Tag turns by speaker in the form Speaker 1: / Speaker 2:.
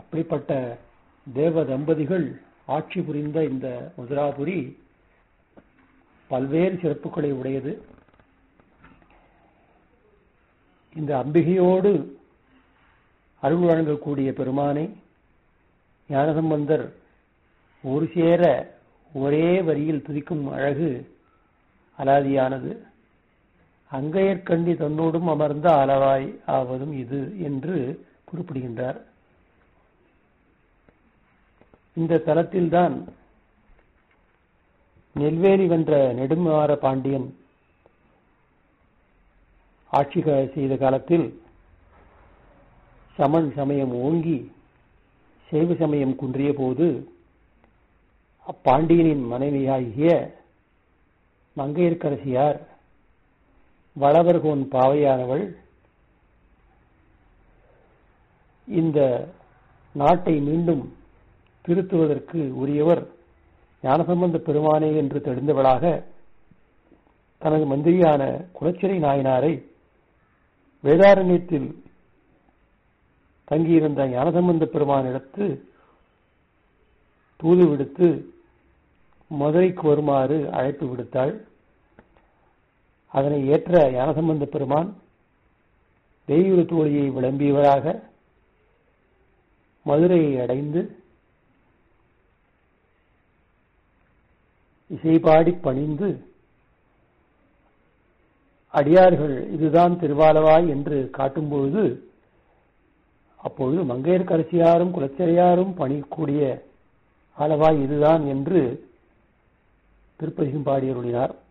Speaker 1: அப்படிப்பட்ட தேவ தம்பதிகள் ஆட்சி புரிந்த இந்த மதுராபுரி பல்வேறு சிறப்புகளை உடையது இந்த அம்பிகையோடு அருள் வழங்கக்கூடிய பெருமானை ஞானசம்பந்தர் ஒரு சேர ஒரே வரியில் துதிக்கும் அழகு அலாதியானது அங்கையற்கண்டி தன்னோடும் அமர்ந்த அளவாய் ஆவதும் இது என்று குறிப்பிடுகின்றார் இந்த தலத்தில்தான் நெல்வேலி வென்ற நெடுமாற பாண்டியன் ஆட்சி செய்த காலத்தில் சமன் சமயம் ஓங்கி சைவ சமயம் குன்றிய போது அப்பாண்டியனின் மனைவியாகிய மங்கையர்க்கரசியார் வளவர்கோன் பாவையானவள் இந்த நாட்டை மீண்டும் திருத்துவதற்கு உரியவர் ஞானசம்பந்த பெருமானே என்று தெரிந்தவளாக தனது மந்திரியான குலச்சிறை நாயனாரை வேதாரண்யத்தில் தங்கியிருந்த ஞானசம்பந்த பெருமானிடத்து தூது விடுத்து மதுரைக்கு வருமாறு அழைப்பு விடுத்தாள் அதனை ஏற்ற ஞானசம்பந்த பெருமான் வெய்யூர் தோழியை விளம்பியவராக மதுரையை அடைந்து இசைபாடி பணிந்து அடியார்கள் இதுதான் திருவாலவாய் என்று காட்டும்பொழுது அப்பொழுது மங்கையர்கரசியாரும் குலச்சிறையாரும் பணிக்கூடிய ஆலவாய் இதுதான் என்று திருப்பதிகம் பாடியருளினார்